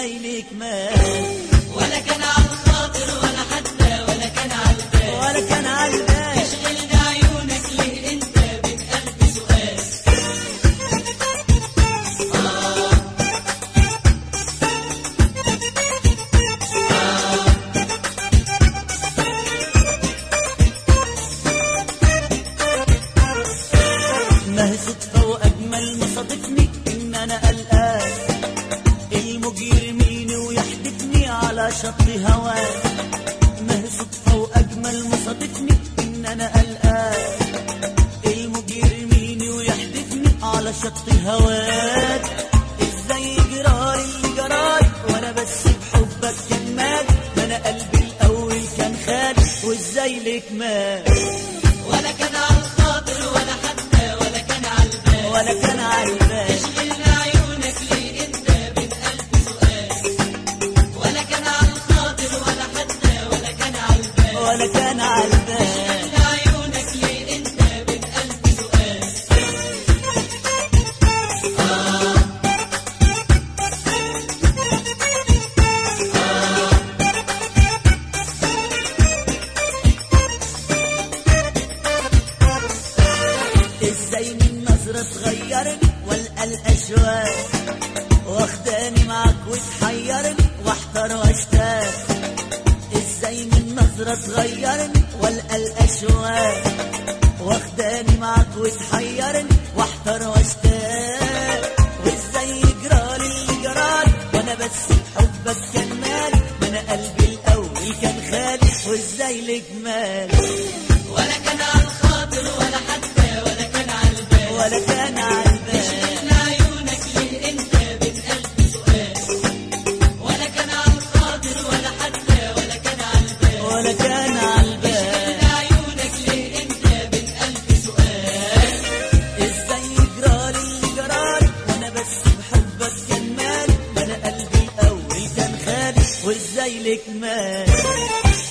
وازاي ليك مال ولا كان على الخاطر ولا حتى ولا كان على البال ولا كان عالبال تشغلني عيونك ليه انت بين قلبي سؤال ما هي صدفة وأجمل ما صادفني إن أنا قلقان الموج يرميني ويحدفني على شط هواه ما هي صدفة وأجمل ما صادفني إن أنا قلقان الموج يرميني ويحدفني على شط هواك إزاي جراري اللي جرالي وأنا بس بحبك كان مالي ما أنا قلبي الأول كان خالي وإزاي ليك مال ولا كان على الخاطر ولا حتى ولا كان على البال ولا كان عالبال تشغلني عيونك ليه انت بين قلبي سؤال ولا كان على الخاطر ولا حتى ولا كان على البال ولا كان عالبال تشغلني عيونك ليه انت بين قلبي سؤال ازاي من نظرة تغيرني والقى الاشواق واخداني معاك وتحيرني واحتار واشتاق ازاي من نظرة تغيرني والقى الاشواق واخداني معاك وتحيرني واحتار واشتاق وازاي يجرالي اللي جرالي وانا بس بحبك كان مالي ما انا قلبي الاول كان خالي وازاي لك مالي ولا كان على الخاطر ولا حتى ولا كان على البال ولا كان عالبال تشغلني عيونك ليه انت بين قلبي سؤال ولا كان على الخاطر ولا حتى ولا كان على البال ولا كان عالبال تشغلني عيونك ليه انت بين قلبي سؤال ازاي يجرالي اللي جرالي وانا بس بحبك كان مالي ما انا قلبي الاول كان خالي وازاي لك مال